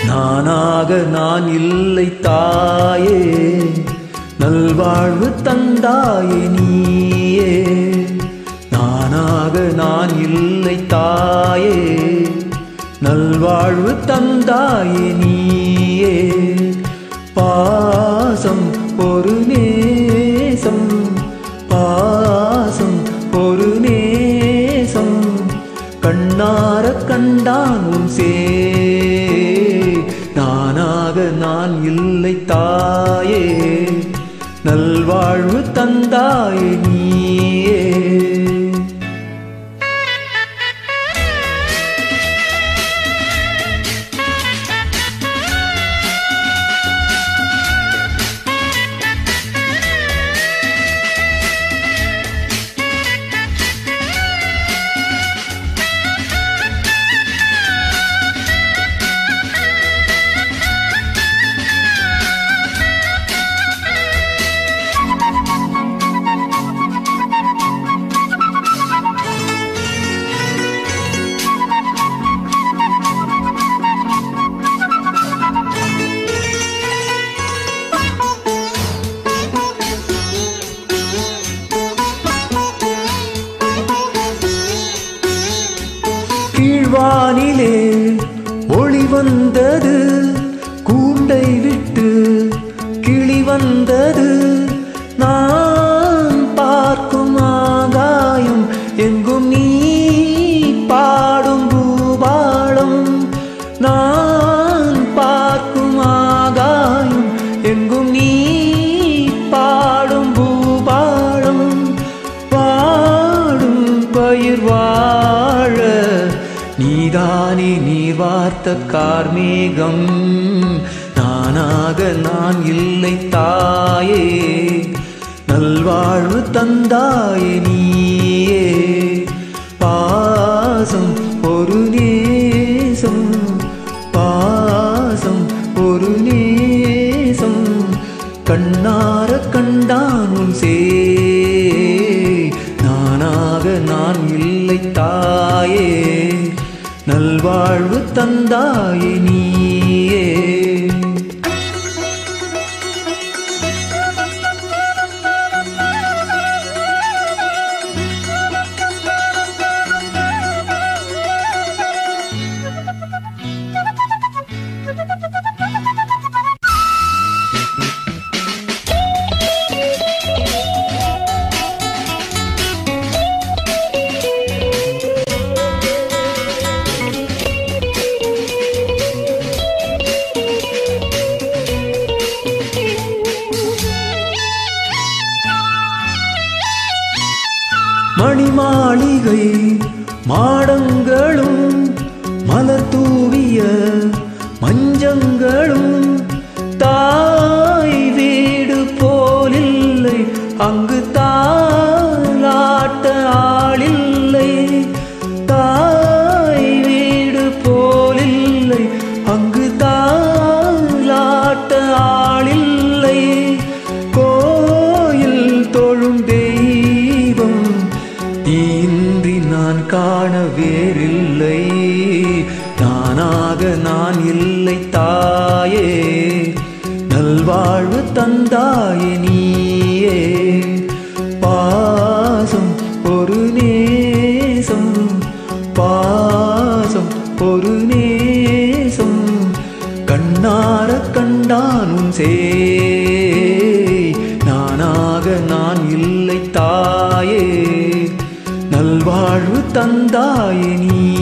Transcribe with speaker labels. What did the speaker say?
Speaker 1: நானாக நான் இல்லை தாயே நல்வாழ்வு தந்தாயே நீயே நானாக நான் இல்லை தாயே நல்வாழ்வு தந்தாயே நீயே பாசம் ஒரு நேசம் பாசம் ஒரு நேசம் கண்ணார கண்டான் உன் சே நானாக நான் இல்லை தாயே நல்வாழ்வு தந்தாயே நீயே கீழ்வானிலே ஒளி வந்தது கூண்டை விட்டு கிளி வந்தது நான் பார்க்கும் ஆகாயம் எங்கும் நீ பாடும் பூபாளம் நான் பார்க்கும் ஆகாயம் எங்கும் நீ பாடும் பூபாளம் பாடும் பயிர் வாழ நீதானே நீர் வார்த்த கார்மேகம் நானாக நான் இல்லை தாயே நல்வாழ்வு தந்தாயே நீயே பாசம் ஒரு நேசம் பாசம் ஒரு நேசம் கண்ணார கண்டான் உன் சே நானாக நான் இல்லை தாயே நல்வாழ்வு தந்தாயே நீயே மணிமாளிகை மாடங்களும் மலர் தூவிய மஞ்சங்களும் தாய் வீடு போலில்லை அங்கு தாளாட்ட ஆளில்லை தாய் வீடு போலில்லை அங்கு தாளாட்ட ஆளில்லை கோயில் தொழும் தெய்வம் இன்றி நான் காண வேறில்லை நானாக நான் இல்லை தாயே நல்வாழ்வு தந்தாயே நீயே பாசம் ஒரு நேசம் பாசம் ஒரு நேசம் கண்ணார கண்டான் உன் சே நானாக நான் இல்லை தாயே நல்வாழ்வு தந்தாயே நீ